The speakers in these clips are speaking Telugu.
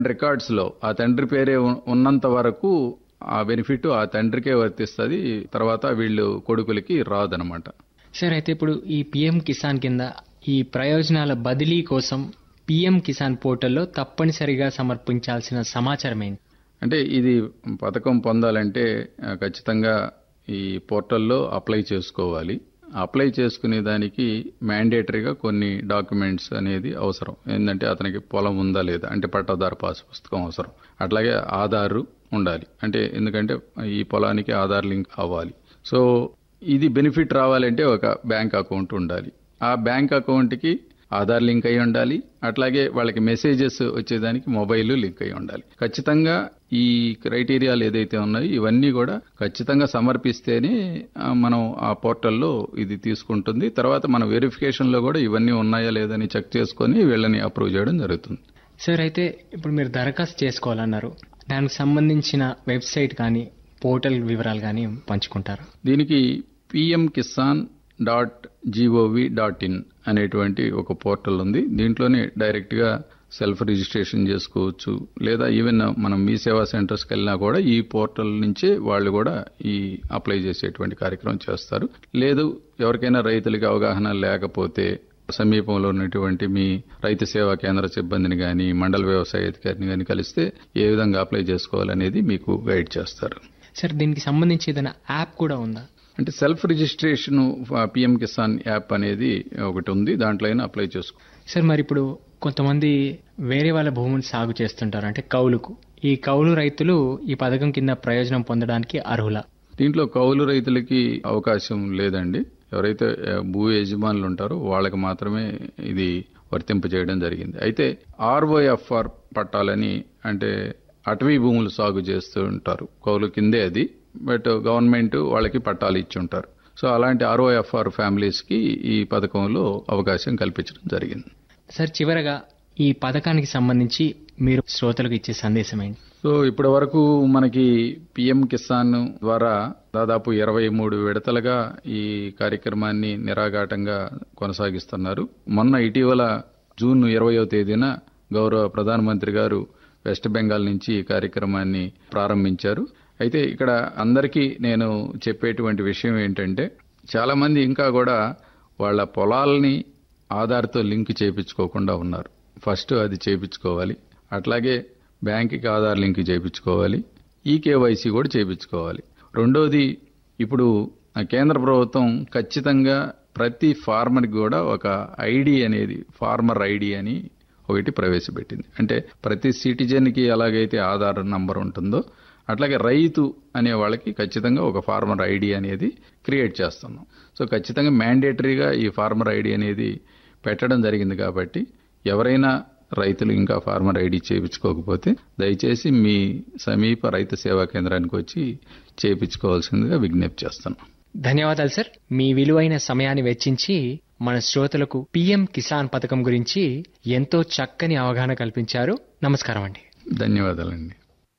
రికార్డ్స్లో ఆ తండ్రి పేరే ఉ- ఉన్నంత వరకు ఆ బెనిఫిట్ ఆ తండ్రికే వర్తిస్తుంది తర్వాత వీళ్ళు కొడుకులకి రాదనమాట సార్ అయితే ఇప్పుడు ఈ పిఎం కిసాన్ కింద ఈ ప్రయోజనాల బదిలీ కోసం పిఎం కిసాన్ పోర్టల్లో తప్పనిసరిగా సమర్పించాల్సిన సమాచారం ఏంటి అంటే ఇది పథకం పొందాలంటే ఆ, ఖచ్చితంగా ఈ పోర్టల్లో అప్లై చేసుకోవాలి అప్లై చేసుకునే దానికి మ్యాండేటరీగా కొన్ని డాక్యుమెంట్స్ అనేది అవసరం ఏంటంటే అతనికి పొలం ఉందా లేదా అంటే పట్టాదారు పాస్ పుస్తకం అవసరం అట్లాగే ఆధారు ఉండాలి అంటే ఎందుకంటే ఈ పొలానికి ఆధార్ లింక్ అవ్వాలి సో ఇది బెనిఫిట్ రావాలంటే ఒక బ్యాంక్ అకౌంట్ ఉండాలి ఆ బ్యాంక్ అకౌంట్కి ఆధార్ లింక్ అయి ఉండాలి అట్లాగే వాళ్ళకి మెసేజెస్ వచ్చేదానికి మొబైల్ లింక్ అయి ఉండాలి ఖచ్చితంగా ఈ క్రైటీరియాలు ఏదైతే ఉన్నాయో ఇవన్నీ కూడా ఖచ్చితంగా సమర్పిస్తేనే ఆ, మనం ఆ పోర్టల్లో ఇది తీసుకుంటుంది తర్వాత మన వెరిఫికేషన్లో కూడా ఇవన్నీ ఉన్నాయా లేదని చెక్ చేసుకొని వీళ్ళని అప్రూవ్ చేయడం జరుగుతుంది సార్ అయితే ఇప్పుడు మీరు దరఖాస్తు చేసుకోవాలన్నారు దానికి సంబంధించిన వెబ్సైట్ కానీ పోర్టల్ వివరాలు కానీ పంచుకుంటారు దీనికి PM Kisan dot G O V dot in అనేటువంటి ఒక పోర్టల్ ఉంది దీంట్లోనే డైరెక్ట్గా సెల్ఫ్ రిజిస్ట్రేషన్ చేసుకోవచ్చు లేదా ఈవెన్ మనం మీ సేవా సెంటర్స్కి వెళ్ళినా కూడా ఈ పోర్టల్ నుంచే వాళ్ళు కూడా ఈ అప్లై చేసేటువంటి కార్యక్రమం చేస్తారు లేదు ఎవరికైనా రైతులకి అవగాహన లేకపోతే సమీపంలో ఉన్నటువంటి మీ రైతు సేవా కేంద్ర సిబ్బందిని కానీ మండల వ్యవసాయ అధికారిని కానీ కలిస్తే ఏ విధంగా అప్లై చేసుకోవాలనేది మీకు గైడ్ చేస్తారు సార్ దీనికి సంబంధించి ఏదైనా యాప్ కూడా ఉందా అంటే self registration PM Kisan app అనేది ఒకటి ఉంది దాంట్లో అయినా అప్లై చేసుకో సార్ మరి ఇప్పుడు కొంతమంది వేరే వాళ్ళ భూమిని సాగు చేస్తుంటారు అంటే కౌలుకు ఈ కౌలు రైతులు ఈ పథకం కింద ప్రయోజనం పొందడానికి అర్హులా దీంట్లో కౌలు రైతులకి అవకాశం లేదండి ఎవరైతే ఆ, భూ యజమానులు ఉంటారో వాళ్ళకి మాత్రమే ఇది వర్తింపజేయడం జరిగింది అయితే ఆర్ఓఎఫ్ఆర్ పట్టాలని అంటే అటవీ భూములు సాగు చేస్తూ ఉంటారు కౌలు కిందే అది బట్ గవర్నమెంట్ వాళ్ళకి పట్టాలు ఇచ్చి ఉంటారు సో అలాంటి ఆర్ఓఎఫ్ఆర్ ఫ్యామిలీస్కి ఈ పథకంలో అవకాశం కల్పించడం జరిగింది సార్ చివరగా ఈ పథకానికి సంబంధించి మీరు శ్రోతలకు ఇచ్చే సందేశం ఏంటి సో ఇప్పటి వరకు మనకి పిఎం కిసాన్ ద్వారా దాదాపు ఇరవై మూడు విడతలుగా ఈ కార్యక్రమాన్ని నిరాఘాటంగా కొనసాగిస్తున్నారు మొన్న ఇటీవల జూన్ ఇరవయో తేదీన గౌరవ ప్రధానమంత్రి గారు వెస్ట్ బెంగాల్ నుంచి ఈ కార్యక్రమాన్ని ప్రారంభించారు అయితే ఇక్కడ అందరికీ నేను చెప్పేటువంటి విషయం ఏంటంటే చాలా మంది ఇంకా కూడా వాళ్ళ పొలాల్ని ఆధార్తో లింక్ చేయించుకోకుండా ఉన్నారు ఫస్ట్ అది చేయించుకోవాలి అట్లాగే బ్యాంకుకి ఆధార్ లింక్ చేయించుకోవాలి ఈ కేవైసీ కూడా చేయించుకోవాలి రెండోది ఇప్పుడు ఆ కేంద్ర ప్రభుత్వం ఖచ్చితంగా ప్రతి ఫార్మర్కి కూడా ఒక ఐడి అనేది ఫార్మర్ ఐడి అని ఒకటి ప్రవేశపెట్టింది అంటే ప్రతి సిటిజన్కి ఎలాగైతే ఆధార్ నంబర్ ఉంటుందో అట్లాగే రైతు అనే వాళ్ళకి ఖచ్చితంగా ఒక ఫార్మర్ ఐడి అనేది క్రియేట్ చేస్తున్నాం సో ఖచ్చితంగా మ్యాండేటరీగా ఈ ఫార్మర్ ఐడి అనేది పెట్టడం జరిగింది కాబట్టి ఎవరైనా రైతులు ఇంకా ఫార్మర్ ఐడి చేయించుకోకపోతే దయచేసి మీ సమీప రైతు సేవా కేంద్రానికి వచ్చి చేయించుకోవాల్సిందిగా విజ్ఞప్తి చేస్తున్నాం ధన్యవాదాలు సార్ మీ విలువైన సమయాన్ని వెచ్చించి మన శ్రోతలకు పిఎం కిసాన్ పథకం గురించి ఎంతో చక్కని అవగాహన కల్పించారు నమస్కారం అండి ధన్యవాదాలండి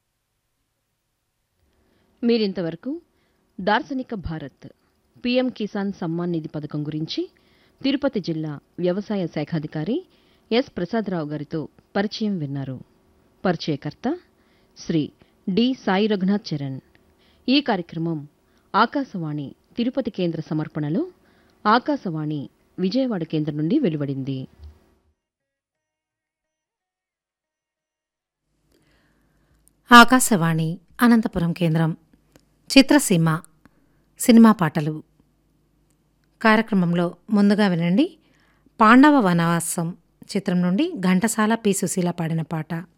మీరింతవరకు దార్శనిక భారత్ పీఎం కిసాన్ సమ్మాన్ నిధి పథకం గురించి తిరుపతి జిల్లా వ్యవసాయ శాఖాధికారి ఎస్ ప్రసాదరావు గారితో పరిచయం విన్నారు పరిచయకర్త శ్రీ డి సాయి రఘునాథ్ చరణ్ ఈ కార్యక్రమం ఆకాశవాణి తిరుపతి కేంద్ర సమర్పణలో ఆకాశవాణి విజయవాడ కేంద్రం నుండి వెలువడింది ఆకాశవాణి అనంతపురం కేంద్రం చిత్రసీమ సినిమా పాటలు కార్యక్రమంలో ముందుగా వినండి పాండవ వనవాసం చిత్రం నుండి ఘంటసాల పి సుశీల పాడిన పాట